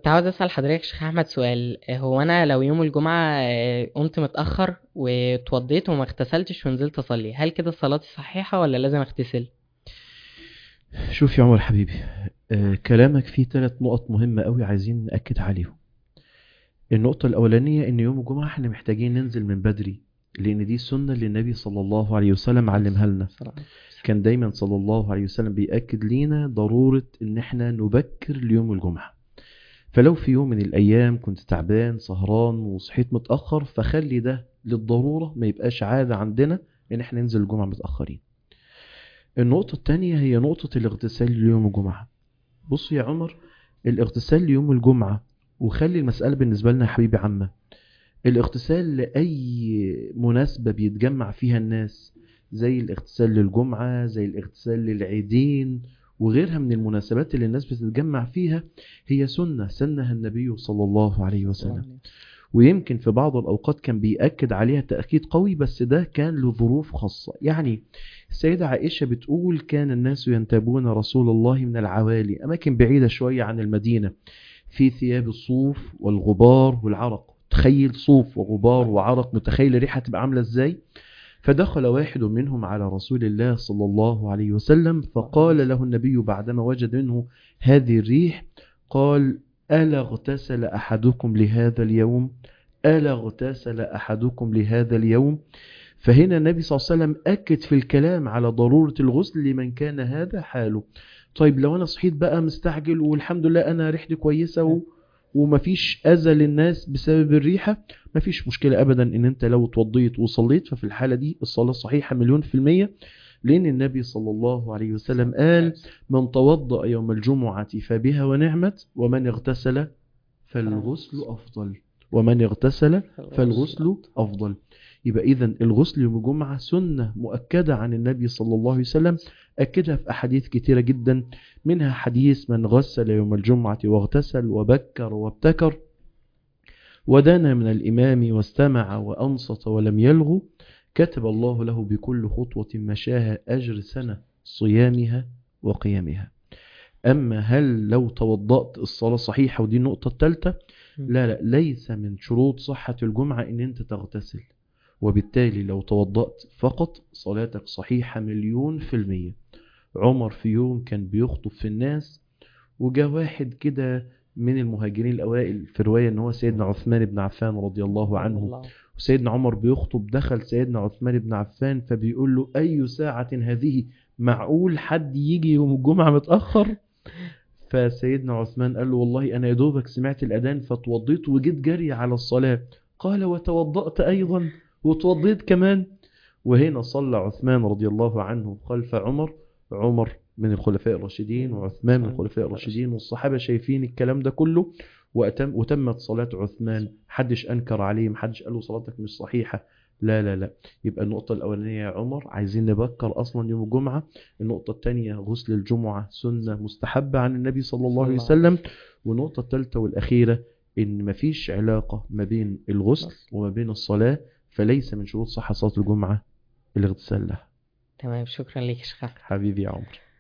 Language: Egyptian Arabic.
كنت عاوز اسال حضرتك شيخ احمد سؤال هو انا لو يوم الجمعه آه، قمت متاخر واتوضيت وما اغتسلتش ونزلت اصلي هل كده صلاتي صحيحه ولا لازم اغتسل شوف يا عمر حبيبي آه كلامك فيه ثلاث نقط مهمة قوي عايزين نأكد عليهم النقطة الأولانية إن يوم الجمعة إحنا محتاجين ننزل من بدري لأن دي سنة اللي النبي صلى الله عليه وسلم علمها لنا كان دايما صلى الله عليه وسلم بيأكد لينا ضرورة إن إحنا نبكر ليوم الجمعة فلو في يوم من الأيام كنت تعبان سهران وصحيت متأخر فخلي ده للضرورة ما يبقاش عادة عندنا إن إحنا ننزل الجمعة متأخرين النقطة التانية هي نقطة الاغتسال ليوم الجمعة بص يا عمر الاغتسال ليوم الجمعة وخلي المسألة بالنسبة لنا يا حبيبي عامة الاغتسال لأي مناسبة بيتجمع فيها الناس زي الاغتسال للجمعة زي الاغتسال للعيدين وغيرها من المناسبات اللي الناس بتتجمع فيها هي سنة سنها النبي صلى الله عليه وسلم ويمكن في بعض الأوقات كان بيأكد عليها تأكيد قوي بس ده كان له ظروف خاصة يعني السيدة عائشة بتقول كان الناس ينتابون رسول الله من العوالي أماكن بعيدة شوية عن المدينة في ثياب الصوف والغبار والعرق تخيل صوف وغبار وعرق متخيل الريحة تبقى عاملة ازاي فدخل واحد منهم على رسول الله صلى الله عليه وسلم فقال له النبي بعدما وجد منه هذه الريح قال ألا اغتسل أحدكم لهذا اليوم ألا اغتسل أحدكم لهذا اليوم فهنا النبي صلى الله عليه وسلم أكد في الكلام على ضرورة الغسل لمن كان هذا حاله طيب لو أنا صحيت بقى مستعجل والحمد لله أنا ريحتي كويسة و... ومفيش أذى للناس بسبب الريحة مفيش مشكلة أبدا إن أنت لو اتوضيت وصليت ففي الحالة دي الصلاة صحيحة مليون في المية لأن النبي صلى الله عليه وسلم قال من توضأ يوم الجمعة فبها ونعمت ومن اغتسل فالغسل أفضل ومن اغتسل فالغسل أفضل يبقى إذا الغسل يوم الجمعة سنة مؤكدة عن النبي صلى الله عليه وسلم أكدها في أحاديث كثيرة جدا منها حديث من غسل يوم الجمعة واغتسل وبكر وابتكر ودنا من الإمام واستمع وأنصت ولم يلغو كتب الله له بكل خطوة مشاها أجر سنة صيامها وقيامها أما هل لو توضأت الصلاة صحيحة ودي النقطة الثالثة لا لا ليس من شروط صحة الجمعة إن أنت تغتسل وبالتالي لو توضأت فقط صلاتك صحيحة مليون في المية عمر في يوم كان بيخطب في الناس وجاء واحد كده من المهاجرين الأوائل في رواية أن هو سيدنا عثمان بن عفان رضي الله عنه وسيدنا عمر بيخطب دخل سيدنا عثمان بن عفان فبيقول له أي ساعة هذه معقول حد يجي يوم الجمعة متأخر فسيدنا عثمان قال له والله أنا يدوبك سمعت الأذان فتوضيت وجيت جري على الصلاة قال وتوضأت أيضا وتوضيت كمان وهنا صلى عثمان رضي الله عنه خلف عمر عمر من الخلفاء الراشدين وعثمان من الخلفاء الراشدين والصحابة شايفين الكلام ده كله وأتم وتمت صلاة عثمان حدش أنكر عليه محدش قال له صلاتك مش صحيحة لا لا لا يبقى النقطة الأولانية يا عمر عايزين نبكر أصلا يوم الجمعة النقطة الثانية غسل الجمعة سنة مستحبة عن النبي صلى الله عليه وسلم والنقطة الثالثة والأخيرة إن مفيش علاقة ما بين الغسل وما بين الصلاة فليس من شروط صحة صلاة الجمعة الاغتسال لها تمام شكرا ليك يا شيخ حبيبي يا عمر